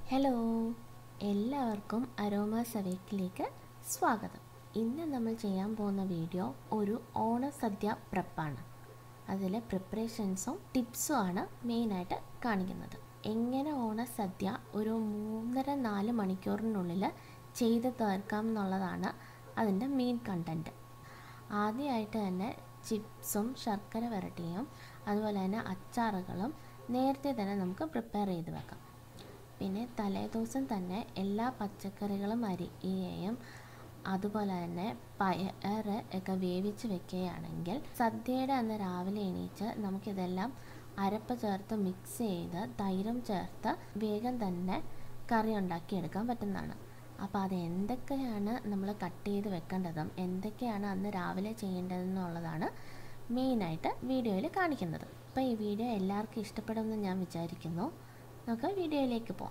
hello എല്ലാവർക്കും aroma സവേക്കിലേക്ക് സ്വാഗതം ഇന്ന് നമ്മൾ ചെയ്യാൻ പോകുന്ന വീഡിയോ ഒരു ഓണസദ്യ പ്രപ്പാണ് അതിൽ പ്രിപ്പറേഷൻസും ടിപ്സും ആണ് മെയിനായിട്ട് കാണിക്കുന്നത് എങ്ങനെ ഓണസദ്യ ഒരു മൂന്നര നാല് മണിക്കൂറിനുള്ളിൽ ചെയ്ത് തീർക്കാം എന്നുള്ളതാണ് അതിൻ്റെ മെയിൻ കണ്ടൻറ്റ് ആദ്യമായിട്ട് തന്നെ ചിപ്സും ശർക്കര വരട്ടിയും അതുപോലെ തന്നെ അച്ചാറുകളും നേരത്തെ തന്നെ നമുക്ക് പ്രിപ്പയർ ചെയ്ത് വെക്കാം പിന്നെ തലേദിവസം തന്നെ എല്ലാ പച്ചക്കറികളും അരിയുകയും അതുപോലെ തന്നെ പയർ ഒക്കെ വേവിച്ച് വെക്കുകയാണെങ്കിൽ സദ്യയുടെ അന്ന് രാവിലെ എണീച്ച് നമുക്കിതെല്ലാം അരപ്പ് ചേർത്ത് മിക്സ് ചെയ്ത് തൈരും ചേർത്ത് വേഗം തന്നെ കറി ഉണ്ടാക്കിയെടുക്കാൻ പറ്റുന്നതാണ് അപ്പോൾ അത് എന്തൊക്കെയാണ് നമ്മൾ കട്ട് ചെയ്ത് വെക്കേണ്ടതും എന്തൊക്കെയാണ് അന്ന് രാവിലെ ചെയ്യേണ്ടതെന്നുള്ളതാണ് മെയിനായിട്ട് വീഡിയോയിൽ കാണിക്കുന്നത് അപ്പോൾ ഈ വീഡിയോ എല്ലാവർക്കും ഇഷ്ടപ്പെടുമെന്ന് ഞാൻ വിചാരിക്കുന്നു നമുക്ക് വീഡിയോയിലേക്ക് പോവാം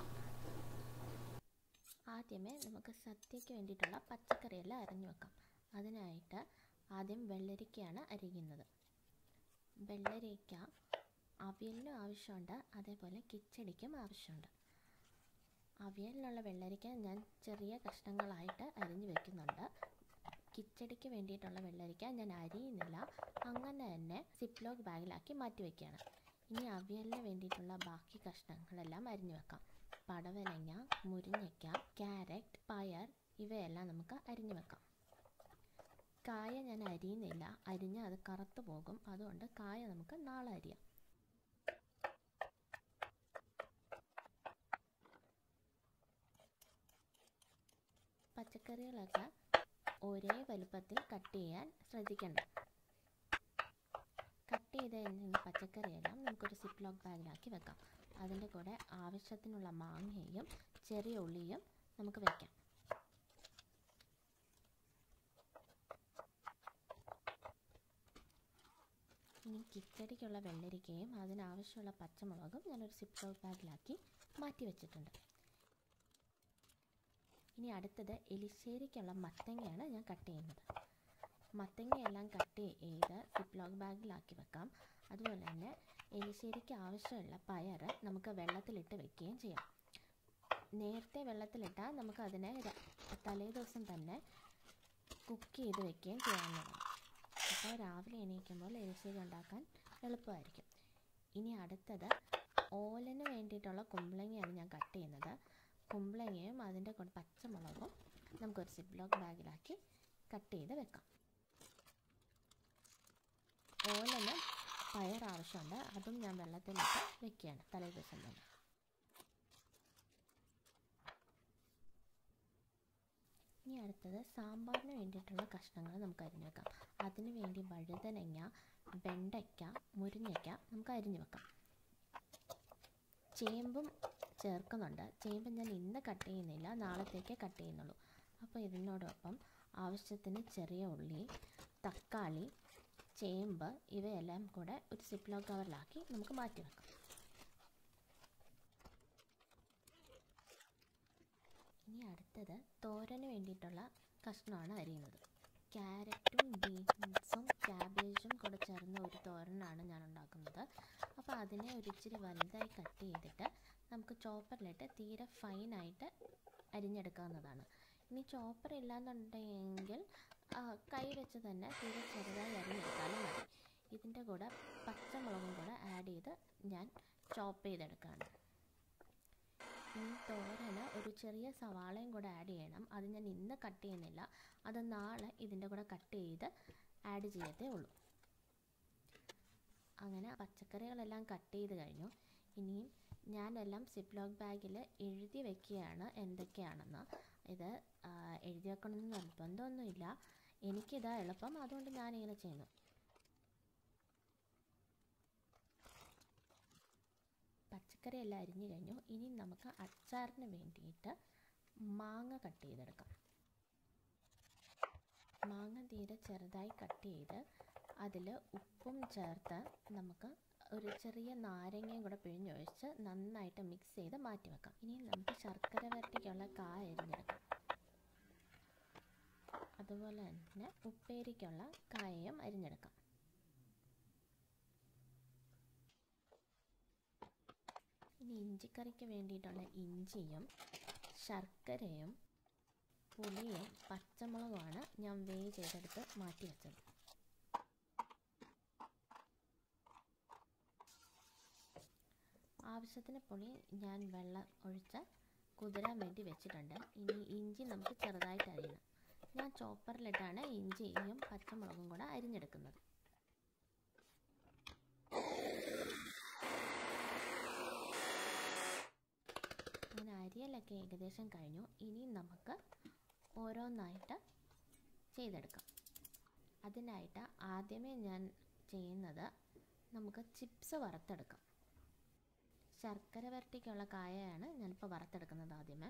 ആദ്യമേ നമുക്ക് സദ്യയ്ക്ക് വേണ്ടിയിട്ടുള്ള പച്ചക്കറിയെല്ലാം അരിഞ്ഞു വെക്കാം അതിനായിട്ട് ആദ്യം വെള്ളരിക്കയാണ് അരിയുന്നത് വെള്ളരിക്ക അവിയലിനും ആവശ്യമുണ്ട് അതേപോലെ കിച്ചടിക്കും ആവശ്യമുണ്ട് അവിയലിനുള്ള വെള്ളരിക്ക ഞാൻ ചെറിയ കഷ്ണങ്ങളായിട്ട് അരിഞ്ഞു വെക്കുന്നുണ്ട് കിച്ചടിക്ക് വേണ്ടിയിട്ടുള്ള വെള്ളരിക്ക ഞാൻ അരിയുന്നില്ല അങ്ങനെ തന്നെ സിപ്ലോക്ക് ബാഗിലാക്കി മാറ്റി വയ്ക്കുകയാണ് ഇനി അവിയലിന് വേണ്ടിയിട്ടുള്ള ബാക്കി കഷ്ണങ്ങളെല്ലാം അരിഞ്ഞു വെക്കാം പടവലങ്ങ മുരിങ്ങയ്ക്ക ക്യാരറ്റ് പയർ ഇവയെല്ലാം നമുക്ക് അരിഞ്ഞു വെക്കാം കായ ഞാൻ അരിയുന്നില്ല അരിഞ്ഞ് അത് കറുത്തു പോകും അതുകൊണ്ട് കായ നമുക്ക് നാളെ അരിയാം പച്ചക്കറികളൊക്കെ ഒരേ വലുപ്പത്തിൽ കട്ട് ചെയ്യാൻ ശ്രദ്ധിക്കേണ്ട കട്ട് ചെയ്ത് കഴിഞ്ഞ പച്ചക്കറിയെല്ലാം നമുക്കൊരു സിപ്പ് ലോക്ക് ബാഗിലാക്കി വെക്കാം അതിൻ്റെ കൂടെ ആവശ്യത്തിനുള്ള മാങ്ങയും ചെറിയ ഉള്ളിയും നമുക്ക് വെക്കാം ഇനി കിച്ചടിക്കുള്ള വെള്ളരിക്കയും അതിനാവശ്യമുള്ള പച്ചമുളകും ഞാനൊരു സിപ്പ് ലോക്ക് ബാഗിലാക്കി മാറ്റി വെച്ചിട്ടുണ്ട് ഇനി അടുത്തത് എലിശ്ശേരിക്കുള്ള മത്തങ്ങയാണ് ഞാൻ കട്ട് ചെയ്യുന്നത് മത്തങ്ങയെല്ലാം കട്ട് ചെയ്ത് സിപ്പ് ലോക്ക് ബാഗിലാക്കി വെക്കാം അതുപോലെ തന്നെ എലിശ്ശേരിക്ക് ആവശ്യമുള്ള പയർ നമുക്ക് വെള്ളത്തിലിട്ട് വെക്കുകയും ചെയ്യാം നേരത്തെ വെള്ളത്തിലിട്ടാൽ നമുക്ക് അതിനെ തലേ ദിവസം തന്നെ കുക്ക് ചെയ്ത് വെക്കുകയും ചെയ്യാവുന്നതാണ് അപ്പോൾ രാവിലെ എണീക്കുമ്പോൾ എലിശ്ശേരി ഉണ്ടാക്കാൻ എളുപ്പമായിരിക്കും ഇനി അടുത്തത് ഓലന് വേണ്ടിയിട്ടുള്ള കുമ്പളങ്ങയാണ് ഞാൻ കട്ട് ചെയ്യുന്നത് കുമ്പളങ്ങയും അതിൻ്റെ കൂടെ പച്ചമുളകും നമുക്കൊരു സിപ്പ് ലോക്ക് ബാഗിലാക്കി കട്ട് ചെയ്ത് വെക്കാം ഓലന് പയർ ആവശ്യമുണ്ട് അതും ഞാൻ വെള്ളത്തിലിട്ട് വെക്കുകയാണ് തലേ ദിവസം തന്നെ ഇനി അടുത്തത് സാമ്പാറിന് വേണ്ടിയിട്ടുള്ള കഷ്ണങ്ങൾ നമുക്ക് അരിഞ്ഞു വെക്കാം അതിന് വേണ്ടി വഴുതനങ്ങ വെണ്ടയ്ക്ക മുരിങ്ങയ്ക്ക നമുക്ക് അരിഞ്ഞു വെക്കാം ചേമ്പും ചേർക്കുന്നുണ്ട് ചേമ്പ് ഞാൻ ഇന്ന് കട്ട് ചെയ്യുന്നില്ല നാളത്തേക്ക് കട്ട് ചെയ്യുന്നുള്ളൂ അപ്പോൾ ഇതിനോടൊപ്പം ആവശ്യത്തിന് ചെറിയ ഉള്ളി തക്കാളി ചേമ്പ് ഇവയെല്ലാം കൂടെ ഒരു സിപ്ലോ കവറിലാക്കി നമുക്ക് മാറ്റി വെക്കാം ഇനി അടുത്തത് തോരന് വേണ്ടിയിട്ടുള്ള കഷ്ണമാണ് അരിയുന്നത് ക്യാരറ്റും ബീൻസും ക്യാബേജും കൂടെ ചേർന്ന ഒരു തോരനാണ് ഞാൻ ഉണ്ടാക്കുന്നത് അപ്പോൾ അതിനെ ഒരു ഇച്ചിരി വലുതായി കട്ട് ചെയ്തിട്ട് നമുക്ക് ചോപ്പറിലിട്ട് തീരെ ഫൈനായിട്ട് അരിഞ്ഞെടുക്കാവുന്നതാണ് ഇനി ചോപ്പർ ഇല്ലാന്നുണ്ടെങ്കിൽ കൈ വെച്ച് തന്നെ തീരെ ചെറുതായി അരിഞ്ഞെടുത്താലും മതി ഇതിൻ്റെ കൂടെ പച്ചമുളകും കൂടെ ആഡ് ചെയ്ത് ഞാൻ ചോപ്പ് ചെയ്തെടുക്കുകയാണ് ഈ തോരന് ഒരു ചെറിയ സവാളയും കൂടെ ആഡ് ചെയ്യണം അത് ഞാൻ ഇന്ന് കട്ട് ചെയ്യുന്നില്ല അത് നാളെ ഇതിൻ്റെ കൂടെ കട്ട് ചെയ്ത് ആഡ് ചെയ്യത്തേ ഉള്ളൂ അങ്ങനെ പച്ചക്കറികളെല്ലാം കട്ട് ചെയ്ത് കഴിഞ്ഞു ഇനിയും ഞാനെല്ലാം സിപ്ലോക്ക് ബാഗിൽ എഴുതി വെക്കുകയാണ് എന്തൊക്കെയാണെന്ന് ഇത് എഴുതി വെക്കണമെന്ന് നിർബന്ധമൊന്നുമില്ല എനിക്കിതാ എളുപ്പം അതുകൊണ്ട് ഞാനിങ്ങനെ ചെയ്യുന്നു പച്ചക്കറി എല്ലാം അരിഞ്ഞു കഴിഞ്ഞു ഇനി നമുക്ക് അച്ചാറിന് വേണ്ടിയിട്ട് മാങ്ങ കട്ട് ചെയ്തെടുക്കാം മാങ്ങ തീരെ ചെറുതായി കട്ട് ചെയ്ത് അതിൽ ഉപ്പും ചേർത്ത് നമുക്ക് ഒരു ചെറിയ നാരങ്ങയും കൂടെ പിഴിഞ്ഞൊഴിച്ച് നന്നായിട്ട് മിക്സ് ചെയ്ത് മാറ്റി വെക്കാം ഇനി നമുക്ക് ശർക്കര വരട്ടിക്കുള്ള കായ അരിഞ്ഞെടുക്കാം അതുപോലെ തന്നെ ഉപ്പേരിക്കുള്ള കായയും അരിഞ്ഞെടുക്കാം ഇനി ഇഞ്ചിക്കറിക്ക് വേണ്ടിയിട്ടുള്ള ഇഞ്ചിയും ശർക്കരയും പുളിയും പച്ചമുളകുമാണ് ഞാൻ വേ ചെയ്തെടുത്ത് മാറ്റി വെച്ചത് ആവശ്യത്തിന് പുളി ഞാൻ വെള്ളം ഒഴിച്ച് കുതിരാൻ വേണ്ടി വെച്ചിട്ടുണ്ട് ഇനി ഇഞ്ചി നമുക്ക് ചെറുതായിട്ട് അരിയണം ഞാൻ ചോപ്പറിലിട്ടാണ് ഇഞ്ചിയും പച്ചമുളകും കൂടെ അരിഞ്ഞെടുക്കുന്നത് അങ്ങനെ അരിയലൊക്കെ ഏകദേശം കഴിഞ്ഞു ഇനി നമുക്ക് ഓരോന്നായിട്ട് ചെയ്തെടുക്കാം അതിനായിട്ട് ആദ്യമേ ഞാൻ ചെയ്യുന്നത് നമുക്ക് ചിപ്സ് വറുത്തെടുക്കാം ശർക്കര വരട്ടിക്കുള്ള കായയാണ് ഞാനിപ്പോൾ വറുത്തെടുക്കുന്നത് ആദ്യമേ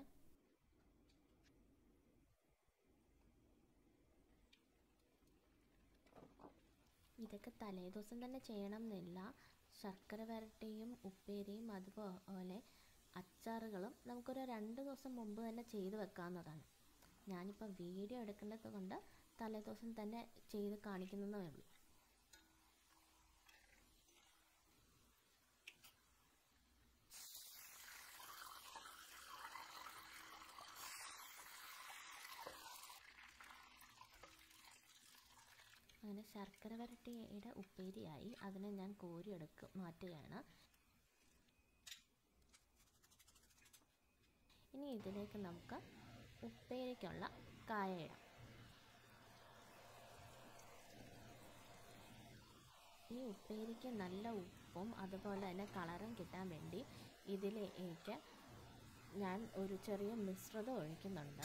ഇതൊക്കെ തലേദിവസം തന്നെ ചെയ്യണം എന്നില്ല ശർക്കര വരട്ടിയും ഉപ്പേരിയും അതുപോലെ അച്ചാറുകളും നമുക്കൊരു രണ്ട് ദിവസം മുമ്പ് തന്നെ ചെയ്ത് വെക്കാവുന്നതാണ് ഞാനിപ്പോൾ വീഡിയോ എടുക്കേണ്ടത് കൊണ്ട് തലേദിവസം തന്നെ ചെയ്ത് കാണിക്കുന്നതേ ഉള്ളൂ അങ്ങനെ ശർക്കര വരട്ടിയുടെ ഉപ്പേരിയായി അതിനെ ഞാൻ കോരിയെടുക്ക് മാറ്റുകയാണ് ഇനി ഇതിലേക്ക് നമുക്ക് ഉപ്പേരിക്കുള്ള കായ ഇടാം ഈ ഉപ്പേരിക്ക് നല്ല ഉപ്പും അതുപോലെ തന്നെ കളറും കിട്ടാൻ വേണ്ടി ഇതിലേക്ക് ഞാൻ ഒരു ചെറിയ മിശ്രിതം ഒഴിക്കുന്നുണ്ട്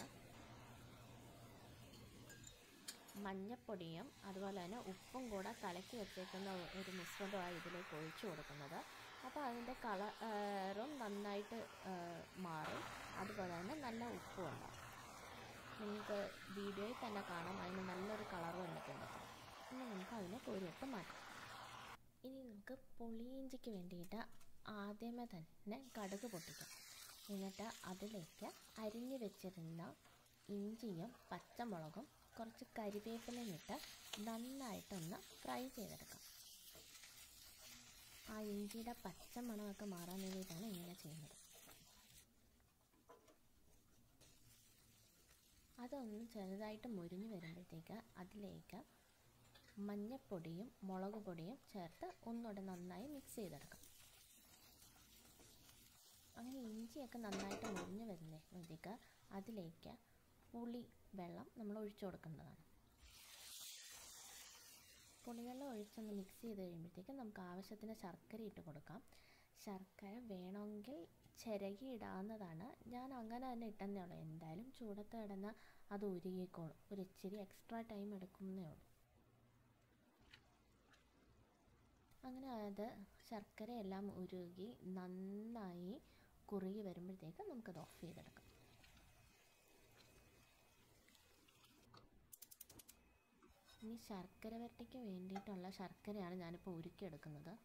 മഞ്ഞപ്പൊടിയും അതുപോലെ തന്നെ ഉപ്പും കൂടെ കലക്കി വെച്ചേക്കുന്ന ഒരു മിശ്രിതമാണ് ഇതിലേക്ക് ഒഴിച്ചു കൊടുക്കുന്നത് അപ്പോൾ അതിൻ്റെ കളറും നന്നായിട്ട് മാറും അതുപോലെ തന്നെ നല്ല ഉപ്പും ഉണ്ടാവും നിങ്ങൾക്ക് വീഡിയോയിൽ തന്നെ കാണാം അതിന് നല്ലൊരു കളർ വന്നിട്ടുണ്ട് ഇനി നമുക്ക് അതിനെ കോരിയിട്ട് മാറ്റാം ഇനി നമുക്ക് പുളിയിഞ്ചിക്ക് വേണ്ടിയിട്ട് ആദ്യമേ തന്നെ കടുക് പൊട്ടിക്കാം എന്നിട്ട് അതിലേക്ക് അരിഞ്ഞു വെച്ചിരുന്ന ഇഞ്ചിയും പച്ചമുളകും കുറച്ച് കരിവേപ്പിലയും ഇട്ട് നന്നായിട്ടൊന്ന് ഫ്രൈ ചെയ്തെടുക്കാം ആ ഇഞ്ചിയുടെ പച്ച മണമൊക്കെ മാറാൻ വേണ്ടിയിട്ടാണ് ഇങ്ങനെ ചെയ്യുന്നത് അതൊന്ന് ചെറുതായിട്ട് മുരിഞ്ഞു വരുമ്പോഴത്തേക്ക് അതിലേക്ക് മഞ്ഞപ്പൊടിയും മുളക് പൊടിയും ചേർത്ത് ഒന്നുകൂടെ നന്നായി മിക്സ് ചെയ്തെടുക്കാം അങ്ങനെ ഇഞ്ചിയൊക്കെ നന്നായിട്ട് മുരിഞ്ഞു വരുമ്പോഴത്തേക്ക് അതിലേക്ക് പുളി വെള്ളം നമ്മൾ ഒഴിച്ചു കൊടുക്കേണ്ടതാണ് പുളിവെള്ളം ഒഴിച്ചൊന്ന് മിക്സ് ചെയ്ത് കഴിയുമ്പോഴത്തേക്കും നമുക്ക് ആവശ്യത്തിന് ശർക്കര ഇട്ട് കൊടുക്കാം ശർക്കര വേണമെങ്കിൽ ചിരകി ഇടാവുന്നതാണ് ഞാൻ അങ്ങനെ തന്നെ ഇട്ടെന്നേ ഉള്ളൂ എന്തായാലും ചൂടത്ത് കിടന്ന് അത് ഉരുകിക്കോളും ഒരു ഇച്ചിരി എക്സ്ട്രാ ടൈം എടുക്കുന്നേ ഉള്ളൂ അങ്ങനെ അത് ശർക്കരയെല്ലാം ഉരുകി നന്നായി കുറുകി വരുമ്പോഴത്തേക്ക് നമുക്കത് ഓഫ് ചെയ്തെടുക്കാം ഇനി ശർക്കര വരട്ടിക്ക് വേണ്ടിയിട്ടുള്ള ശർക്കരയാണ് ഞാനിപ്പോൾ ഉരുക്കിയെടുക്കുന്നത്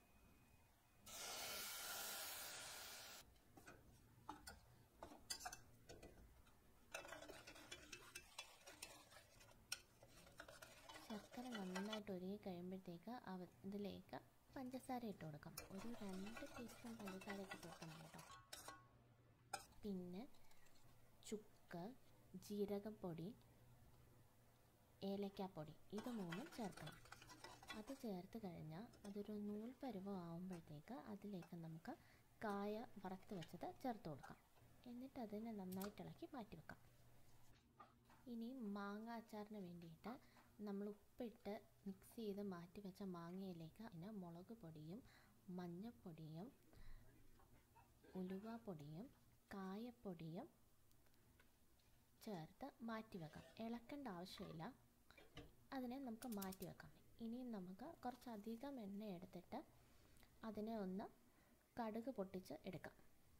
ശർക്കര നന്നായിട്ട് ഉരുകി കഴിയുമ്പോഴത്തേക്ക് അവ ഇതിലേക്ക് പഞ്ചസാര ഇട്ട് കൊടുക്കാം ഒരു രണ്ട് ടീസ്പൂൺ പഞ്ചസാര ഇട്ട് കൊടുക്കണം കേട്ടോ പിന്നെ ചുക്ക് ജീരകപ്പൊടി ഏലക്കാപ്പൊടി ഇത് മൂന്നും ചേർക്കണം അത് ചേർത്ത് കഴിഞ്ഞാൽ അതൊരു നൂൽ പരുവം ആകുമ്പോഴത്തേക്ക് അതിലേക്ക് നമുക്ക് കായ വറുത്ത് വെച്ചത് ചേർത്ത് കൊടുക്കാം എന്നിട്ട് അതിനെ നന്നായിട്ട് ഇളക്കി മാറ്റി വെക്കാം ഇനി മാങ്ങ അച്ചാറിന് വേണ്ടിയിട്ട് നമ്മൾ ഉപ്പിട്ട് മിക്സ് ചെയ്ത് മാറ്റി വെച്ച മാങ്ങയിലേക്ക് അതിന് മുളക് പൊടിയും മഞ്ഞൾപ്പൊടിയും ഉലുവാപ്പൊടിയും കായപ്പൊടിയും ചേർത്ത് മാറ്റി വെക്കാം ഇളക്കേണ്ട ആവശ്യമില്ല അതിനെ നമുക്ക് മാറ്റി വെക്കാം ഇനിയും നമുക്ക് കുറച്ചധികം എണ്ണ എടുത്തിട്ട് അതിനെ ഒന്ന് കടുക് പൊട്ടിച്ച് എടുക്കാം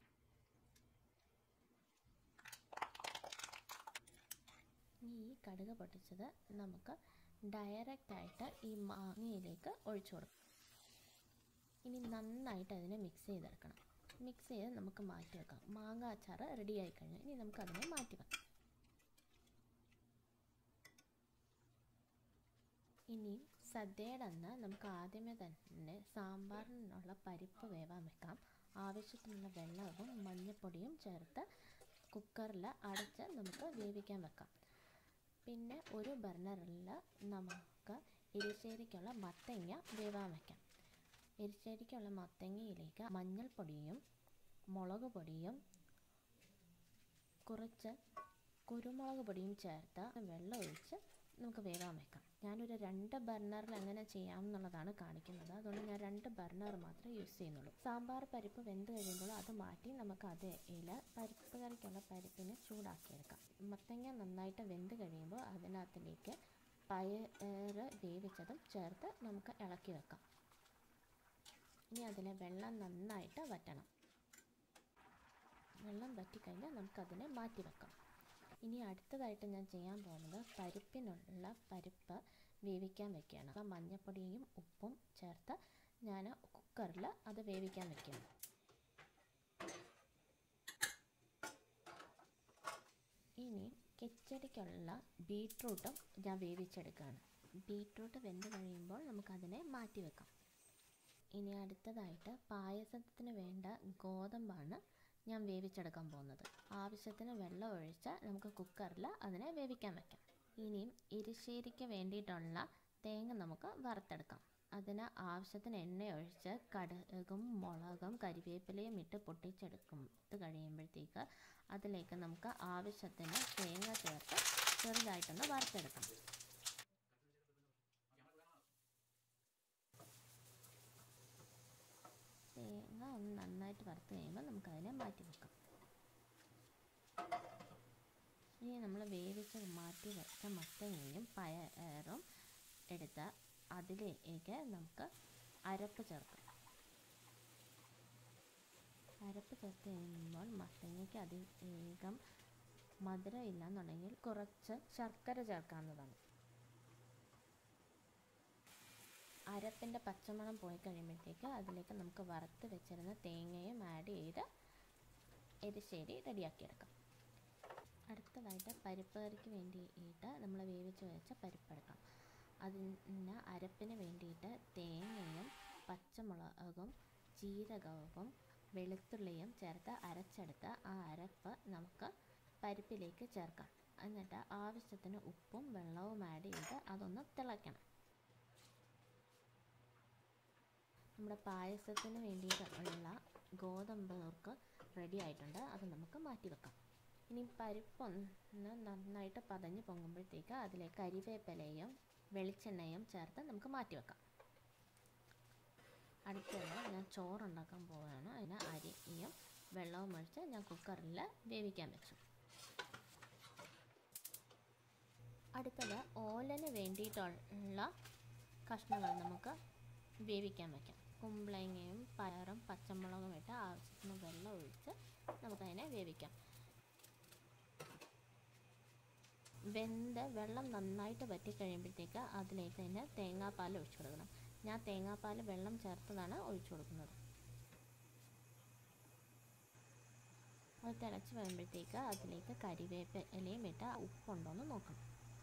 ഇനി ഈ കടുക് പൊട്ടിച്ചത് നമുക്ക് ഡയറക്റ്റായിട്ട് ഈ മാങ്ങയിലേക്ക് ഒഴിച്ചു കൊടുക്കാം ഇനി നന്നായിട്ട് അതിനെ മിക്സ് ചെയ്തെടുക്കണം മിക്സ് ചെയ്ത് നമുക്ക് മാറ്റി വെക്കാം മാങ്ങ അച്ചാർ റെഡി ആയി കഴിഞ്ഞു ഇനി നമുക്ക് അതിനെ മാറ്റി വെക്കാം ഇനി സദ്യയുടെ അന്ന് നമുക്ക് ആദ്യമേ തന്നെ സാമ്പാറിനുള്ള പരിപ്പ് വേവാൻ വെക്കാം ആവശ്യത്തിനുള്ള വെള്ളവും മഞ്ഞൾപ്പൊടിയും ചേർത്ത് കുക്കറിൽ അടച്ച് നമുക്ക് വേവിക്കാൻ വെക്കാം പിന്നെ ഒരു ബർണറിൽ നമുക്ക് എരിശ്ശേരിക്കുള്ള മത്തങ്ങ വേവാൻ വയ്ക്കാം എരിശ്ശേരിക്കുള്ള മത്തങ്ങയിലേക്ക് മഞ്ഞൾപ്പൊടിയും മുളക് പൊടിയും കുറച്ച് കുരുമുളക് പൊടിയും ചേർത്ത് വെള്ളം ഒഴിച്ച് നമുക്ക് വേവാൻ വെക്കാം ഞാനൊരു രണ്ട് ബർണറിൽ എങ്ങനെ ചെയ്യാം എന്നുള്ളതാണ് കാണിക്കുന്നത് അതുകൊണ്ട് ഞാൻ രണ്ട് ബർണർ മാത്രമേ യൂസ് ചെയ്യുന്നുള്ളൂ സാമ്പാർ പരിപ്പ് വെന്ത് കഴിയുമ്പോൾ അത് മാറ്റി നമുക്ക് അതേ ഇല പരിപ്പ് കറിക്കുള്ള പരിപ്പിനെ ചൂടാക്കിയെടുക്കാം മത്തങ്ങ നന്നായിട്ട് വെന്ത് കഴിയുമ്പോൾ അതിനകത്തിലേക്ക് പയറ് വേവിച്ചതും ചേർത്ത് നമുക്ക് ഇളക്കി വെക്കാം ഇനി അതിലെ വെള്ളം നന്നായിട്ട് വറ്റണം വെള്ളം വറ്റിക്കഴിഞ്ഞാൽ നമുക്കതിനെ മാറ്റി വെക്കാം ഇനി അടുത്തതായിട്ട് ഞാൻ ചെയ്യാൻ പോകുന്നത് പരിപ്പിനുള്ള പരിപ്പ് വേവിക്കാൻ വെക്കുകയാണ് അപ്പം മഞ്ഞൾപ്പൊടിയും ഉപ്പും ചേർത്ത് ഞാൻ കുക്കറിൽ അത് വേവിക്കാൻ വെക്കുകയാണ് ഇനി കിച്ചടിക്കുള്ള ബീട്രൂട്ടും ഞാൻ വേവിച്ചെടുക്കുകയാണ് ബീട്രൂട്ട് വെന്ത് കഴിയുമ്പോൾ നമുക്കതിനെ മാറ്റി വെക്കാം ഇനി അടുത്തതായിട്ട് പായസത്തിന് വേണ്ട ഗോതമ്പാണ് ഞാൻ വേവിച്ചെടുക്കാൻ പോകുന്നത് ആവശ്യത്തിന് വെള്ളം ഒഴിച്ച് നമുക്ക് കുക്കറിൽ അതിനെ വേവിക്കാൻ വെക്കാം ഇനിയും എരിശ്ശേരിക്ക് വേണ്ടിയിട്ടുള്ള തേങ്ങ നമുക്ക് വറുത്തെടുക്കാം അതിന് ആവശ്യത്തിന് എണ്ണ ഒഴിച്ച് കടുകും മുളകും കരിവേപ്പിലയും ഇട്ട് പൊട്ടിച്ചെടുക്കുന്നത് കഴിയുമ്പോഴത്തേക്ക് അതിലേക്ക് നമുക്ക് ആവശ്യത്തിന് തേങ്ങ ചേർത്ത് ചെറുതായിട്ടൊന്ന് വറുത്തെടുക്കാം തേങ്ങ ഒന്ന് നന്നായിട്ട് വറുത്ത് കഴിയുമ്പോൾ നമുക്കതിനെ മാറ്റി വെക്കാം ഇനി നമ്മൾ വേവിച്ച് മാറ്റി വെച്ച മത്തങ്ങയും പയറും എടുത്ത് അതിലേക്ക് നമുക്ക് അരപ്പ് ചേർക്കാം അരപ്പ് ചേർത്ത് കഴിയുമ്പോൾ മത്തങ്ങയ്ക്ക് അധികം മധുരം ഇല്ലാന്നുണ്ടെങ്കിൽ കുറച്ച് ശർക്കര ചേർക്കാവുന്നതാണ് അരപ്പിൻ്റെ പച്ചമണം പോയി കഴിയുമ്പോഴത്തേക്ക് അതിലേക്ക് നമുക്ക് വറുത്ത് വെച്ചിരുന്ന തേങ്ങയും ആഡ് ചെയ്ത് എരിശ്ശേരി റെഡിയാക്കിയെടുക്കാം അടുത്തതായിട്ട് പരിപ്പ് കറിക്ക് വേണ്ടിയിട്ട് നമ്മൾ വേവിച്ച് വെച്ച പരിപ്പെടുക്കാം അതിന് അരപ്പിന് വേണ്ടിയിട്ട് തേങ്ങയും പച്ചമുളകും ജീരകവും വെളുത്തുള്ളിയും ചേർത്ത് അരച്ചെടുത്ത് ആ അരപ്പ് നമുക്ക് പരിപ്പിലേക്ക് ചേർക്കാം എന്നിട്ട് ആവശ്യത്തിന് ഉപ്പും വെള്ളവും ആഡ് ചെയ്ത് അതൊന്ന് തിളയ്ക്കണം നമ്മുടെ പായസത്തിന് വേണ്ടിയിട്ടുള്ള ഗോതമ്പ് നുറുക്ക് റെഡി ആയിട്ടുണ്ട് അത് നമുക്ക് മാറ്റി വെക്കാം ഇനി പരിപ്പൊന്ന് നന്നായിട്ട് പതഞ്ഞ് പൊങ്ങുമ്പോഴത്തേക്ക് അതിലേക്ക് കരിവേപ്പിലയും വെളിച്ചെണ്ണയും ചേർത്ത് നമുക്ക് മാറ്റി വെക്കാം അടുത്തത് ഞാൻ ചോറുണ്ടാക്കാൻ പോവുകയാണ് അതിന് അരിയും വെള്ളവും ഒഴിച്ച് ഞാൻ കുക്കറിൽ വേവിക്കാൻ വെച്ചു അടുത്തത് ഓലന് വേണ്ടിയിട്ടുള്ള കഷ്ണങ്ങൾ നമുക്ക് വേവിക്കാൻ വയ്ക്കാം കുമ്പളങ്ങയും പയറും പച്ചമുളകും ഇട്ട് ആവശ്യത്തിന് വെള്ളം ഒഴിച്ച് നമുക്കതിനെ വേവിക്കാം വെന്ത് വെള്ളം നന്നായിട്ട് വറ്റി കഴിയുമ്പോഴത്തേക്ക് അതിലേക്ക് തന്നെ തേങ്ങാപ്പാൽ ഒഴിച്ചു കൊടുക്കണം ഞാൻ തേങ്ങാപ്പാൽ വെള്ളം ചേർത്തതാണ് ഒഴിച്ചു കൊടുക്കുന്നത് അത് തിളച്ച് വരുമ്പോഴത്തേക്ക് അതിലേക്ക് കരിവേപ്പ് ഇലയും ഇട്ട് ഉപ്പുണ്ടോ എന്ന് നോക്കണം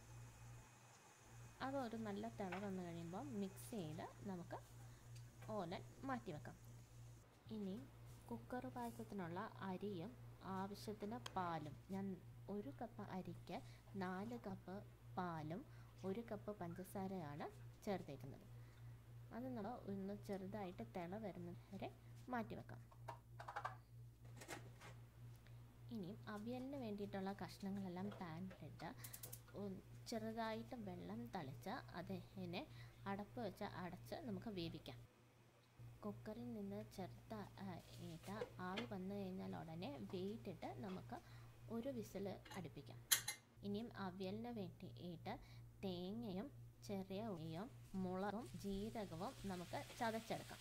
അത് ഒരു നല്ല തിള വന്നു കഴിയുമ്പോൾ മിക്സ് ചെയ്ത് നമുക്ക് ഓലൻ മാറ്റി വെക്കാം ഇനി കുക്കർ പായസത്തിനുള്ള അരിയും ആവശ്യത്തിന് പാലും ഞാൻ ഒരു കപ്പ് അരിക്ക് നാല് കപ്പ് പാലും ഒരു കപ്പ് പഞ്ചസാരയാണ് ചേർത്തേക്കുന്നത് അത് നമ്മൾ ഒന്ന് ചെറുതായിട്ട് തിള വരുന്നത് വരെ മാറ്റി വെക്കാം ഇനിയും അവിയലിന് വേണ്ടിയിട്ടുള്ള കഷ്ണങ്ങളെല്ലാം പാനിലിട്ട് ചെറുതായിട്ട് വെള്ളം തളിച്ച് അതിനെ അടപ്പ് വെച്ച് അടച്ച് നമുക്ക് വേവിക്കാം കുക്കറിൽ നിന്ന് ചെറുതായിട്ട് ആവി വന്നു കഴിഞ്ഞാൽ ഉടനെ വെയിറ്റിട്ട് നമുക്ക് ഒരു വിസിൽ അടുപ്പിക്കാം ഇനിയും അവിയലിന് വേണ്ടിയിട്ട് തേങ്ങയും ചെറിയ ഉള്ളിയും മുളകും ജീരകവും നമുക്ക് ചതച്ചെടുക്കാം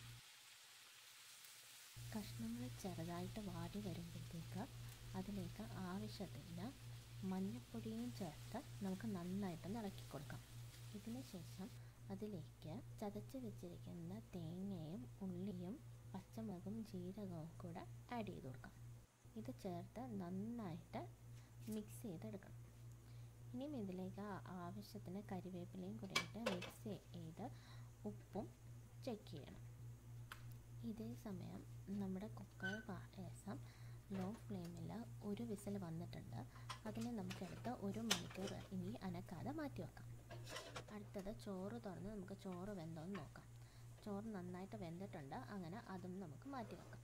കഷ്ണങ്ങൾ ചെറുതായിട്ട് വാടി വരുമ്പോഴത്തേക്ക് അതിലേക്ക് ആവശ്യത്തിന് മഞ്ഞൾപ്പൊടിയും ചേർത്ത് നമുക്ക് നന്നായിട്ടൊന്ന് ഇളക്കി കൊടുക്കാം ഇതിന് ശേഷം അതിലേക്ക് ചതച്ച് വെച്ചിരിക്കുന്ന തേങ്ങയും ഉള്ളിയും പച്ചമുളകും ജീരകവും കൂടെ ആഡ് ചെയ്ത് കൊടുക്കാം ഇത് ചേർത്ത് നന്നായിട്ട് മിക്സ് ചെയ്തെടുക്കണം ഇനിയും ഇതിലേക്ക് ആവശ്യത്തിന് കരിവേപ്പിലയും കൂടെ ഇട്ട് മിക്സ് ചെയ്ത് ഉപ്പും ചെക്ക് ചെയ്യണം ഇതേ സമയം നമ്മുടെ കുക്കർ പായസം ലോ ഫ്ലെയിമിൽ ഒരു വിസിൽ വന്നിട്ടുണ്ട് അതിനെ നമുക്കെടുത്ത് ഒരു മണിക്കൂർ ഇനി അനക്കാതെ മാറ്റി വെക്കാം അടുത്തത് ചോറ് തുറന്ന് നമുക്ക് ചോറ് വെന്തോന്ന് നോക്കാം ചോറ് നന്നായിട്ട് വെന്തിട്ടുണ്ട് അങ്ങനെ അതും നമുക്ക് മാറ്റി വെക്കാം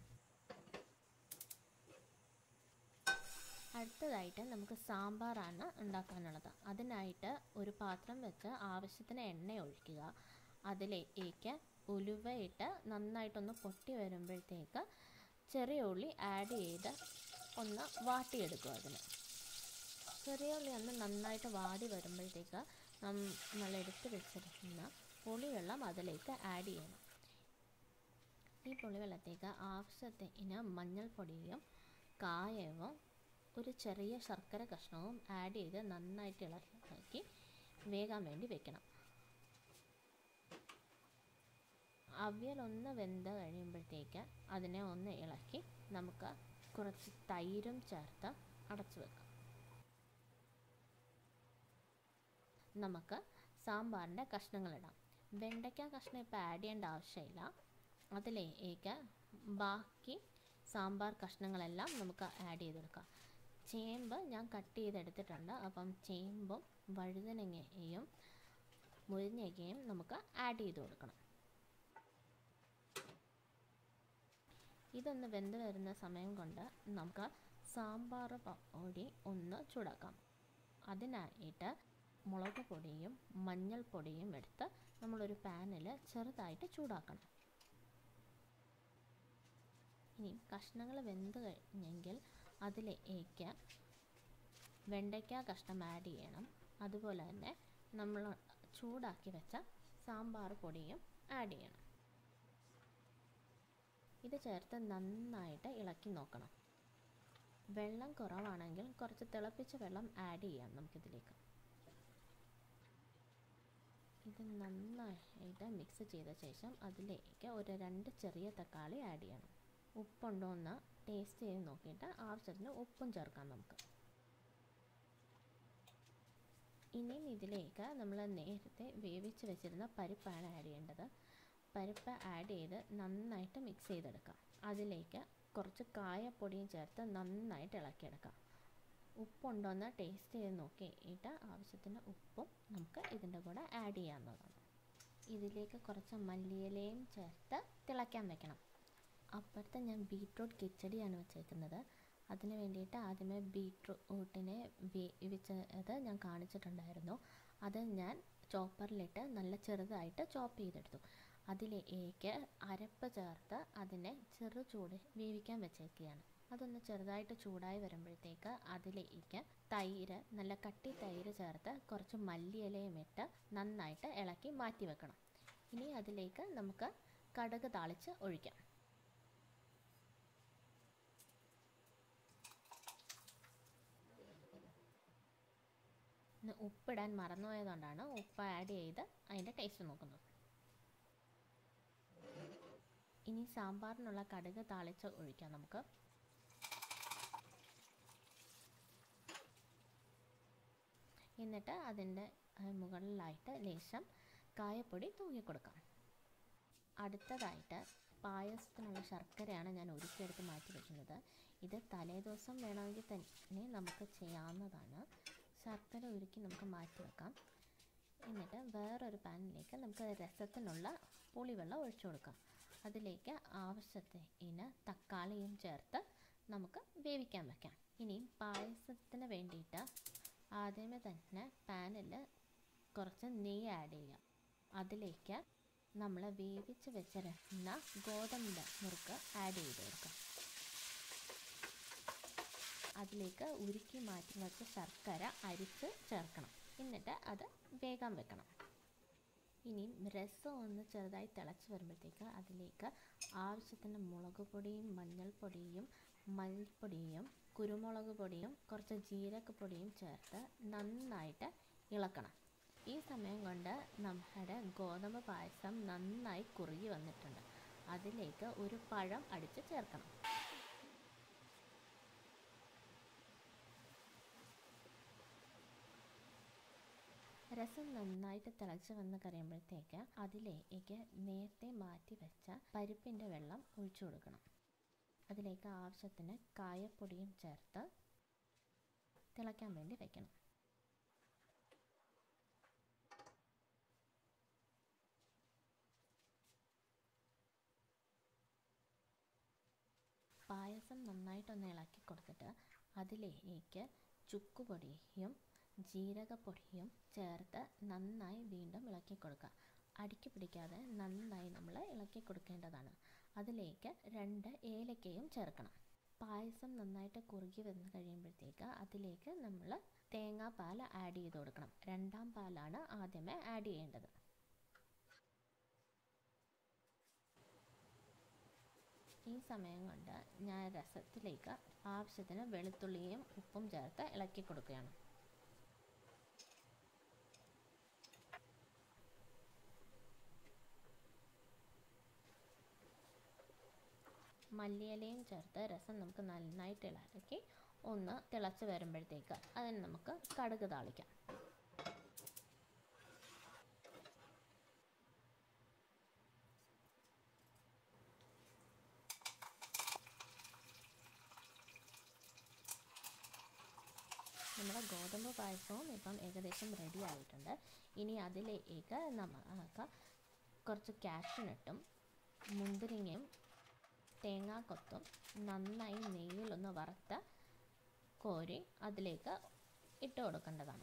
അടുത്തതായിട്ട് നമുക്ക് സാമ്പാറാണ് ഉണ്ടാക്കാനുള്ളത് അതിനായിട്ട് ഒരു പാത്രം വെച്ച് ആവശ്യത്തിന് എണ്ണ ഒഴിക്കുക അതിലേക്ക് ഉലുവയിട്ട് നന്നായിട്ടൊന്ന് പൊട്ടി വരുമ്പോഴത്തേക്ക് ചെറിയ ഉള്ളി ആഡ് ചെയ്ത് ഒന്ന് വാട്ടിയെടുക്കുക അതിന് ചെറിയ ഉള്ളി ഒന്ന് നന്നായിട്ട് വാടി വരുമ്പോഴത്തേക്ക് നമ്മൾ എടുത്ത് വെച്ചിരിക്കുന്ന പുളിവെള്ളം അതിലേക്ക് ആഡ് ചെയ്യണം ഈ പുളിവെള്ളത്തേക്ക് ആവശ്യത്തിന് മഞ്ഞൾപ്പൊടിയും കായവും ഒരു ചെറിയ ശർക്കര കഷ്ണവും ആഡ് ചെയ്ത് നന്നായിട്ട് ഇളക്കി വേകാൻ വേണ്ടി വെക്കണം അവിയൽ ഒന്ന് വെന്ത് കഴിയുമ്പോഴത്തേക്ക് അതിനെ ഒന്ന് ഇളക്കി നമുക്ക് കുറച്ച് തൈരും ചേർത്ത് അടച്ചു വെക്കാം നമുക്ക് സാമ്പാറിൻ്റെ കഷ്ണങ്ങളിടാം വെണ്ടയ്ക്ക കഷ്ണം ഇപ്പോൾ ആഡ് ചെയ്യേണ്ട ആവശ്യമില്ല അതിലേക്ക് ബാക്കി സാമ്പാർ കഷ്ണങ്ങളെല്ലാം നമുക്ക് ആഡ് ചെയ്തെടുക്കാം ചേമ്പ് ഞാൻ കട്ട് ചെയ്തെടുത്തിട്ടുണ്ട് അപ്പം ചേമ്പും വഴുതനങ്ങയും മുരിങ്ങയ്ക്കയും നമുക്ക് ആഡ് ചെയ്ത് കൊടുക്കണം ഇതൊന്ന് വെന്ത് വരുന്ന സമയം കൊണ്ട് നമുക്ക് സാമ്പാർ പൊടി ഒന്ന് ചൂടാക്കാം അതിനായിട്ട് മുളക് പൊടിയും മഞ്ഞൾപ്പൊടിയും എടുത്ത് നമ്മളൊരു പാനിൽ ചെറുതായിട്ട് ചൂടാക്കണം ഇനി കഷ്ണങ്ങൾ വെന്ത് കഴിഞ്ഞെങ്കിൽ അതിലേക്ക് വെണ്ടയ്ക്ക കഷ്ണം ആഡ് ചെയ്യണം അതുപോലെ തന്നെ നമ്മൾ ചൂടാക്കി വെച്ച സാമ്പാർ പൊടിയും ആഡ് ചെയ്യണം ഇത് ചേർത്ത് നന്നായിട്ട് ഇളക്കി നോക്കണം വെള്ളം കുറവാണെങ്കിൽ കുറച്ച് തിളപ്പിച്ച വെള്ളം ആഡ് ചെയ്യാം നമുക്കിതിലേക്ക് ഇത് നന്നായിട്ട് മിക്സ് ചെയ്ത ശേഷം അതിലേക്ക് ഒരു രണ്ട് ചെറിയ തക്കാളി ആഡ് ചെയ്യണം ഉപ്പുണ്ടോ എന്ന് ടേസ്റ്റ് ചെയ്ത് നോക്കിയിട്ട് ആവശ്യത്തിന് ഉപ്പും ചേർക്കാം നമുക്ക് ഇനിയും ഇതിലേക്ക് നമ്മൾ നേരത്തെ വേവിച്ച് വെച്ചിരുന്ന പരിപ്പാണ് ആഡ് ചെയ്യേണ്ടത് പരിപ്പ് ആഡ് ചെയ്ത് നന്നായിട്ട് മിക്സ് ചെയ്തെടുക്കാം അതിലേക്ക് കുറച്ച് കായപ്പൊടിയും ചേർത്ത് നന്നായിട്ട് ഇളക്കിയെടുക്കാം ഉപ്പുണ്ടോയെന്ന് ടേസ്റ്റ് ചെയ്ത് നോക്കിയിട്ട് ആവശ്യത്തിന് ഉപ്പും നമുക്ക് ഇതിൻ്റെ കൂടെ ആഡ് ചെയ്യാവുന്നതാണ് ഇതിലേക്ക് കുറച്ച് മല്ലിയിലയും ചേർത്ത് തിളയ്ക്കാൻ വെക്കണം അപ്പുറത്ത് ഞാൻ ബീട്രൂട്ട് കിച്ചടിയാണ് വെച്ചേക്കുന്നത് അതിന് വേണ്ടിയിട്ട് ആദ്യമേ ബീട്രൂട്ടിനെ വേവിച്ചത് ഞാൻ കാണിച്ചിട്ടുണ്ടായിരുന്നു അത് ഞാൻ ചോപ്പറിലിട്ട് നല്ല ചെറുതായിട്ട് ചോപ്പ് ചെയ്തെടുത്തു അതിലേക്ക് അരപ്പ് ചേർത്ത് അതിനെ ചെറു ചൂട് വേവിക്കാൻ വെച്ചേക്കുകയാണ് അതൊന്ന് ചെറുതായിട്ട് ചൂടായി വരുമ്പോഴത്തേക്ക് അതിലേക്ക് തൈര് നല്ല കട്ടി തൈര് ചേർത്ത് കുറച്ച് മല്ലിയിലയും ഇട്ട് നന്നായിട്ട് ഇളക്കി മാറ്റി വെക്കണം ഇനി അതിലേക്ക് നമുക്ക് കടുക് താളിച്ച് ഒഴിക്കാം ഉപ്പിടാൻ മറന്നുപോയതുകൊണ്ടാണ് ഉപ്പ് ആഡ് ചെയ്ത് അതിൻ്റെ ടേസ്റ്റ് നോക്കുന്നത് ഇനി സാമ്പാറിനുള്ള കടുക് താളിച്ച് ഒഴിക്കാം നമുക്ക് എന്നിട്ട് അതിൻ്റെ മുകളിലായിട്ട് ലേശം കായപ്പൊടി തൂങ്ങിക്കൊടുക്കാം അടുത്തതായിട്ട് പായസത്തിനുള്ള ശർക്കരയാണ് ഞാൻ ഒരുക്കിയെടുത്ത് മാറ്റി വയ്ക്കുന്നത് ഇത് തലേദിവസം വേണമെങ്കിൽ തന്നെ നമുക്ക് ചെയ്യാവുന്നതാണ് ശർക്കര ഉരുക്കി നമുക്ക് മാറ്റി വെക്കാം എന്നിട്ട് വേറൊരു പാനിലേക്ക് നമുക്ക് രസത്തിനുള്ള പുളിവെള്ളം ഒഴിച്ചു കൊടുക്കാം അതിലേക്ക് ആവശ്യത്തിന് തക്കാളിയും ചേർത്ത് നമുക്ക് വേവിക്കാൻ വെക്കാം ഇനി പായസത്തിന് വേണ്ടിയിട്ട് ആദ്യമേ തന്നെ പാനിൽ കുറച്ച് നെയ്യ് ആഡ് ചെയ്യാം അതിലേക്ക് നമ്മൾ വേവിച്ച് വെച്ചിരുന്ന ഗോതമ്പ് മുറുക്ക് ആഡ് ചെയ്ത് കൊടുക്കാം അതിലേക്ക് ഉരുക്കി മാറ്റി വെച്ച ശർക്കര അരിച്ച് ചേർക്കണം എന്നിട്ട് അത് വേഗം വെക്കണം ഇനി രസം ഒന്ന് ചെറുതായി തിളച്ച് വരുമ്പോഴത്തേക്ക് അതിലേക്ക് ആവശ്യത്തിന് മുളക് പൊടിയും മഞ്ഞൾപ്പൊടിയും മല്ലിപ്പൊടിയും കുരുമുളക് പൊടിയും കുറച്ച് ജീരകപ്പൊടിയും ചേർത്ത് നന്നായിട്ട് ഇളക്കണം ഈ സമയം കൊണ്ട് നമ്മുടെ ഗോതമ്പ് പായസം നന്നായി കുറുകി വന്നിട്ടുണ്ട് അതിലേക്ക് ഒരു പഴം അടിച്ച് ചേർക്കണം രസം നന്നായിട്ട് തിളച്ച് വന്ന് കഴിയുമ്പോഴത്തേക്ക് അതിലേക്ക് നേരത്തെ മാറ്റി വെച്ച പരിപ്പിൻ്റെ വെള്ളം ഒഴിച്ചു കൊടുക്കണം അതിലേക്ക് ആവശ്യത്തിന് കായപ്പൊടിയും ചേർത്ത് തിളയ്ക്കാൻ വേണ്ടി വെക്കണം പായസം നന്നായിട്ടൊന്ന് ഇളക്കി കൊടുത്തിട്ട് അതിലേക്ക് ചുക്കുപൊടിയും ജീരകപ്പൊടിയും ചേർത്ത് നന്നായി വീണ്ടും ഇളക്കി കൊടുക്കുക അടുക്കി പിടിക്കാതെ നന്നായി നമ്മൾ ഇളക്കി കൊടുക്കേണ്ടതാണ് അതിലേക്ക് രണ്ട് ഏലക്കയും ചേർക്കണം പായസം നന്നായിട്ട് കുറുകി വന്ന് കഴിയുമ്പോഴത്തേക്ക് അതിലേക്ക് നമ്മൾ തേങ്ങാപ്പാൽ ആഡ് ചെയ്ത് കൊടുക്കണം രണ്ടാം പാലാണ് ആദ്യമേ ആഡ് ചെയ്യേണ്ടത് ഈ സമയം കൊണ്ട് ഞാൻ രസത്തിലേക്ക് ആവശ്യത്തിന് വെളുത്തുള്ളിയും ഉപ്പും ചേർത്ത് ഇളക്കി കൊടുക്കുകയാണ് മല്ലിയിലയും ചേർത്ത് രസം നമുക്ക് നന്നായിട്ട് ഇളക്കി ഒന്ന് തിളച്ച് വരുമ്പോഴത്തേക്ക് അതിന് നമുക്ക് കടുക് താളിക്കാം നമ്മുടെ ഗോതമ്പ് പായസവും ഇപ്പം ഏകദേശം റെഡി ആയിട്ടുണ്ട് ഇനി അതിലേക്ക് നമുക്ക് കുറച്ച് കാഷ്യൂനട്ടും മുന്തിരിങ്ങയും തേങ്ങാക്കൊത്തും നന്നായി നെയ്യിലൊന്ന് വറുത്ത് കോരി അതിലേക്ക് ഇട്ട് കൊടുക്കേണ്ടതാണ്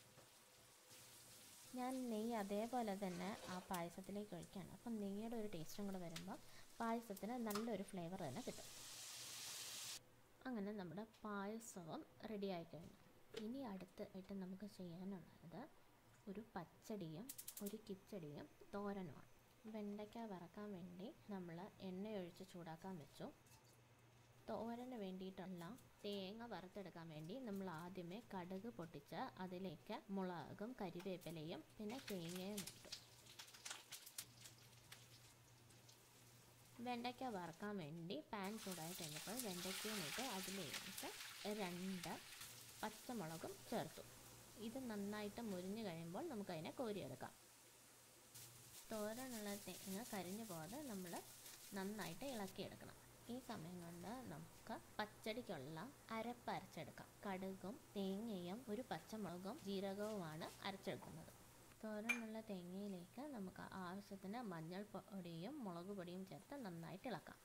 ഞാൻ നെയ്യ് അതേപോലെ തന്നെ ആ പായസത്തിലേക്ക് ഒഴിക്കുകയാണ് അപ്പം നെയ്യുടെ ഒരു ടേസ്റ്റും കൂടെ വരുമ്പോൾ പായസത്തിന് നല്ലൊരു ഫ്ലേവർ തന്നെ കിട്ടും അങ്ങനെ നമ്മുടെ പായസവും റെഡി ആയി കഴിഞ്ഞു ഇനി അടുത്തായിട്ട് നമുക്ക് ചെയ്യാനുള്ളത് ഒരു പച്ചടിയും ഒരു കിച്ചടിയും തോരനുമാണ് വെണ്ടയ്ക്ക വറക്കാൻ വേണ്ടി നമ്മൾ എണ്ണയൊഴിച്ച് ചൂടാക്കാൻ വെച്ചു തോരന് വേണ്ടിയിട്ടുള്ള തേങ്ങ വറുത്തെടുക്കാൻ വേണ്ടി നമ്മൾ ആദ്യമേ കടുക് പൊട്ടിച്ച് അതിലേക്ക് മുളകും കരിവേപ്പിലയും പിന്നെ തേങ്ങയും ഇട്ടു വെണ്ടയ്ക്ക വറക്കാൻ വേണ്ടി പാൻ ചൂടായി കഴിഞ്ഞപ്പോൾ വെണ്ടയ്ക്കയും ഇട്ട് അതിലേക്ക് രണ്ട് പച്ചമുളകും ചേർത്തു ഇത് നന്നായിട്ട് മുരിഞ്ഞു കഴിയുമ്പോൾ നമുക്കതിനെ കോരിയെടുക്കാം തോരനുള്ള തേങ്ങ കരിഞ്ഞു പോകാതെ നമ്മൾ നന്നായിട്ട് ഇളക്കിയെടുക്കണം ഈ സമയം കൊണ്ട് നമുക്ക് പച്ചടിക്കുള്ള അരപ്പ് അരച്ചെടുക്കാം കടുകും തേങ്ങയും ഒരു പച്ചമുളകും ജീരകവുമാണ് അരച്ചെടുക്കുന്നത് തോരനുള്ള തേങ്ങയിലേക്ക് നമുക്ക് ആവശ്യത്തിന് മഞ്ഞൾ പൊടിയും മുളക് പൊടിയും ചേർത്ത് നന്നായിട്ട് ഇളക്കാം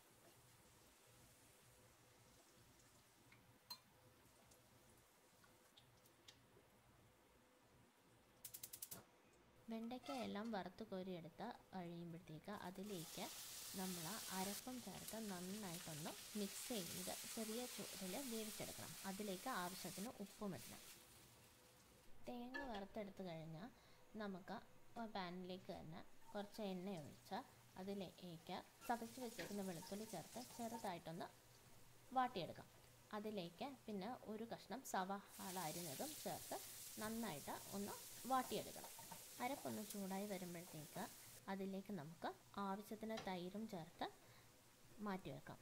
വെണ്ടയ്ക്ക എല്ലാം വറുത്ത് കോരിയെടുത്ത് കഴിയുമ്പോഴത്തേക്ക് അതിലേക്ക് നമ്മൾ അരപ്പം ചേർത്ത് നന്നായിട്ടൊന്ന് മിക്സ് ചെയ്ത് ചെറിയ ചൂടിൽ വേവിച്ചെടുക്കണം അതിലേക്ക് ആവശ്യത്തിന് ഉപ്പും ഇടണം തേങ്ങ വറുത്തെടുത്ത് കഴിഞ്ഞാൽ നമുക്ക് പാനിലേക്ക് തന്നെ കുറച്ച് എണ്ണ ഒഴിച്ച് അതിലേക്ക് ചതച്ച് വെച്ചിരിക്കുന്ന വെളുത്തുള്ളി ചേർത്ത് ചെറുതായിട്ടൊന്ന് വാട്ടിയെടുക്കാം അതിലേക്ക് പിന്നെ ഒരു കഷ്ണം സവാള അരിഞ്ഞതും ചേർത്ത് നന്നായിട്ട് ഒന്ന് വാട്ടിയെടുക്കണം അരപ്പൊന്ന് ചൂടായി വരുമ്പോഴത്തേക്ക് അതിലേക്ക് നമുക്ക് ആവശ്യത്തിന് തൈരും ചേർത്ത് മാറ്റി വെക്കാം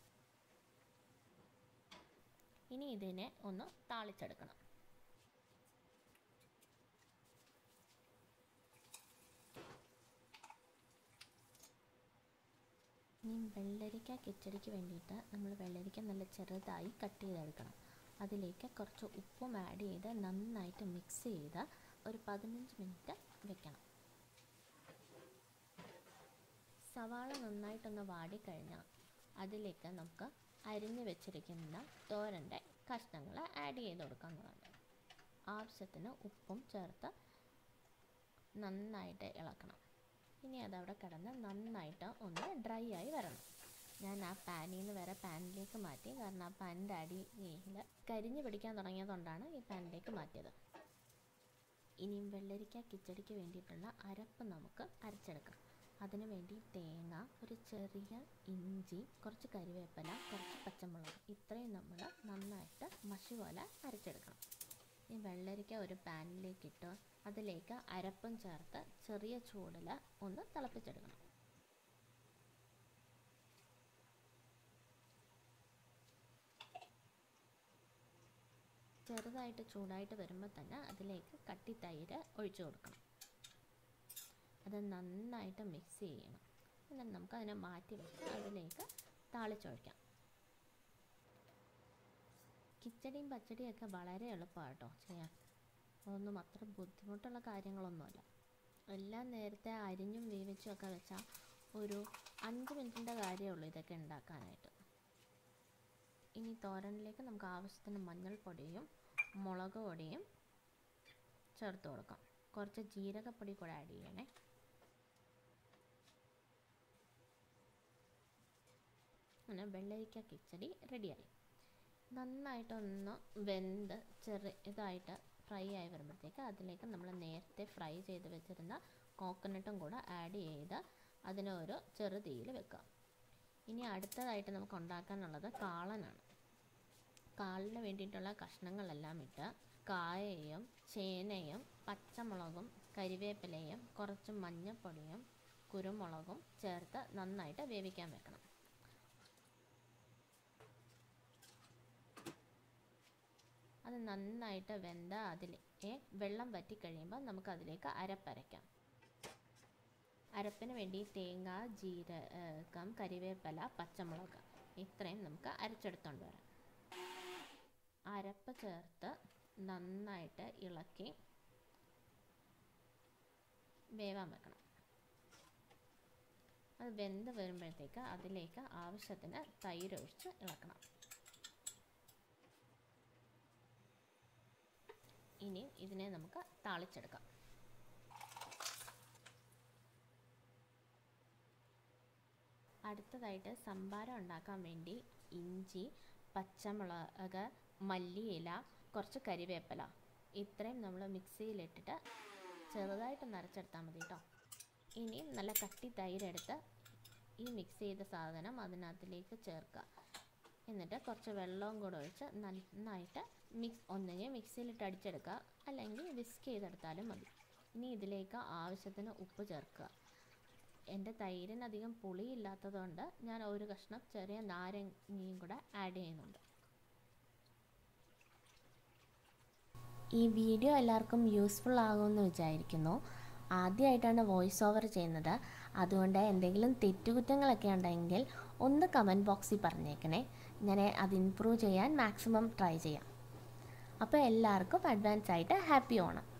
ഇനി ഇതിനെ ഒന്ന് താളിച്ചെടുക്കണം ഇനി വെള്ളരിക്ക കിച്ചടിക്ക് വേണ്ടിയിട്ട് നമ്മൾ വെള്ളരിക്ക നല്ല ചെറുതായി കട്ട് ചെയ്തെടുക്കണം അതിലേക്ക് കുറച്ച് ഉപ്പും ആഡ് ചെയ്ത് നന്നായിട്ട് മിക്സ് ചെയ്ത് ഒരു പതിനഞ്ച് മിനിറ്റ് വെക്കണം സവാള നന്നായിട്ടൊന്ന് വാടിക്കഴിഞ്ഞാൽ അതിലേക്ക് നമുക്ക് അരിഞ്ഞ് വെച്ചിരിക്കുന്ന തോരൻ്റെ കഷ്ണങ്ങൾ ആഡ് ചെയ്ത് കൊടുക്കാവുന്നതാണ് ആവശ്യത്തിന് ഉപ്പും ചേർത്ത് നന്നായിട്ട് ഇളക്കണം ഇനി അതവിടെ കിടന്ന് നന്നായിട്ട് ഒന്ന് ഡ്രൈ ആയി വരണം ഞാൻ ആ പാനിൽ നിന്ന് വരെ പാനിലേക്ക് മാറ്റി കാരണം ആ പാനിൻ്റെ അടിയിൽ കരിഞ്ഞ് പിടിക്കാൻ തുടങ്ങിയതുകൊണ്ടാണ് ഈ പാനിലേക്ക് മാറ്റിയത് ഇനിയും വെള്ളരിക്ക കിച്ചടിക്ക് വേണ്ടിയിട്ടുള്ള അരപ്പ് നമുക്ക് അരച്ചെടുക്കാം അതിനു വേണ്ടി തേങ്ങ ഒരു ചെറിയ ഇഞ്ചി കുറച്ച് കരിവേപ്പില കുറച്ച് പച്ചമുളക് ഇത്രയും നമ്മൾ നന്നായിട്ട് മഷി പോലെ അരച്ചെടുക്കണം ഈ വെള്ളരിക്ക ഒരു പാനിലേക്ക് ഇട്ട് അതിലേക്ക് അരപ്പും ചേർത്ത് ചെറിയ ചൂടിൽ ഒന്ന് തിളപ്പിച്ചെടുക്കണം ചെറുതായിട്ട് ചൂടായിട്ട് വരുമ്പോൾ തന്നെ അതിലേക്ക് കട്ടി തൈര് ഒഴിച്ചു കൊടുക്കണം അത് നന്നായിട്ട് മിക്സ് ചെയ്യണം എന്നിട്ട് നമുക്ക് അതിനെ മാറ്റി വെച്ച് അതിലേക്ക് താളിച്ചൊഴിക്കാം കിച്ചടിയും പച്ചടിയൊക്കെ വളരെ എളുപ്പമാണ് കേട്ടോ ചെയ്യാൻ ഒന്നും അത്ര ബുദ്ധിമുട്ടുള്ള കാര്യങ്ങളൊന്നുമല്ല എല്ലാം നേരത്തെ അരിഞ്ഞും വേവിച്ചും ഒക്കെ വെച്ചാൽ ഒരു അഞ്ച് മിനിറ്റിൻ്റെ കാര്യമുള്ളൂ ഇതൊക്കെ ഉണ്ടാക്കാനായിട്ട് ഇനി തോരനിലേക്ക് നമുക്ക് ആവശ്യത്തിന് മഞ്ഞൾപ്പൊടിയും മുളക് പൊടിയും ചേർത്ത് കൊടുക്കാം കുറച്ച് ജീരകപ്പൊടി കൂടെ ആഡ് ചെയ്യണേ അങ്ങനെ വെള്ളരിക്ക കിച്ചടി റെഡിയായി നന്നായിട്ടൊന്ന് വെന്ത് ചെറു ഇതായിട്ട് ഫ്രൈ ആയി വരുമ്പോഴത്തേക്ക് അതിലേക്ക് നമ്മൾ നേരത്തെ ഫ്രൈ ചെയ്ത് വെച്ചിരുന്ന കോക്കനട്ടും കൂടെ ആഡ് ചെയ്ത് അതിനെ ഒരു ചെറു തീയിൽ വെക്കുക ഇനി അടുത്തതായിട്ട് നമുക്ക് ഉണ്ടാക്കാനുള്ളത് കാളനാണ് കാളിന് വേണ്ടിയിട്ടുള്ള കഷ്ണങ്ങളെല്ലാം ഇട്ട് കായയും ചേനയും പച്ചമുളകും കരിവേപ്പിലയും കുറച്ച് മഞ്ഞൾപ്പൊടിയും കുരുമുളകും ചേർത്ത് നന്നായിട്ട് വേവിക്കാൻ വെക്കണം അത് നന്നായിട്ട് വെന്ത അതിൽ വെള്ളം വറ്റി കഴിയുമ്പോൾ നമുക്ക് അതിലേക്ക് അരപ്പരയ്ക്കാം അരപ്പിന് വേണ്ടി തേങ്ങ ജീരകം കരിവേപ്പില പച്ചമുളക് ഇത്രയും നമുക്ക് അരച്ചെടുത്തോണ്ട് വരാം അരപ്പ് ചേർത്ത് നന്നായിട്ട് ഇളക്കി വേവാൻ വെക്കണം അത് വെന്ത് വരുമ്പോഴത്തേക്ക് അതിലേക്ക് ആവശ്യത്തിന് തൈര് ഒഴിച്ച് ഇളക്കണം ഇനി ഇതിനെ നമുക്ക് താളിച്ചെടുക്കാം അടുത്തതായിട്ട് സംഭാരം ഉണ്ടാക്കാൻ വേണ്ടി ഇഞ്ചി പച്ചമുളക് മല്ലിയില കുറച്ച് കരിവേപ്പില ഇത്രയും നമ്മൾ മിക്സിയിലിട്ടിട്ട് ചെറുതായിട്ട് നരച്ചെടുത്താൽ മതി കേട്ടോ ഇനി നല്ല കട്ടി തൈരെടുത്ത് ഈ മിക്സ് ചെയ്ത സാധനം അതിനകത്തിലേക്ക് ചേർക്കുക എന്നിട്ട് കുറച്ച് വെള്ളവും കൂടെ ഒഴിച്ച് നന്നായിട്ട് മിക്സ് ഒന്നുകിൽ മിക്സിയിലിട്ട് അടിച്ചെടുക്കുക അല്ലെങ്കിൽ വിസ്ക് ചെയ്തെടുത്താലും മതി ഇനി ഇതിലേക്ക് ആവശ്യത്തിന് ഉപ്പ് ചേർക്കുക എൻ്റെ തൈരിനധികം പുളിയില്ലാത്തതുകൊണ്ട് ഞാൻ ഒരു കഷ്ണം ചെറിയ നാരങ്ങയും കൂടെ ആഡ് ചെയ്യുന്നുണ്ട് ഈ വീഡിയോ എല്ലാവർക്കും യൂസ്ഫുൾ ആകുമെന്ന് വിചാരിക്കുന്നു ആദ്യമായിട്ടാണ് വോയിസ് ഓവർ ചെയ്യുന്നത് അതുകൊണ്ട് എന്തെങ്കിലും തെറ്റുകുറ്റങ്ങളൊക്കെ ഉണ്ടെങ്കിൽ ഒന്ന് കമൻറ്റ് ബോക്സിൽ പറഞ്ഞേക്കണേ ഞാൻ അത് ഇമ്പ്രൂവ് ചെയ്യാൻ മാക്സിമം ട്രൈ ചെയ്യാം അപ്പോൾ എല്ലാവർക്കും അഡ്വാൻസ് ആയിട്ട് ഹാപ്പി ഓണം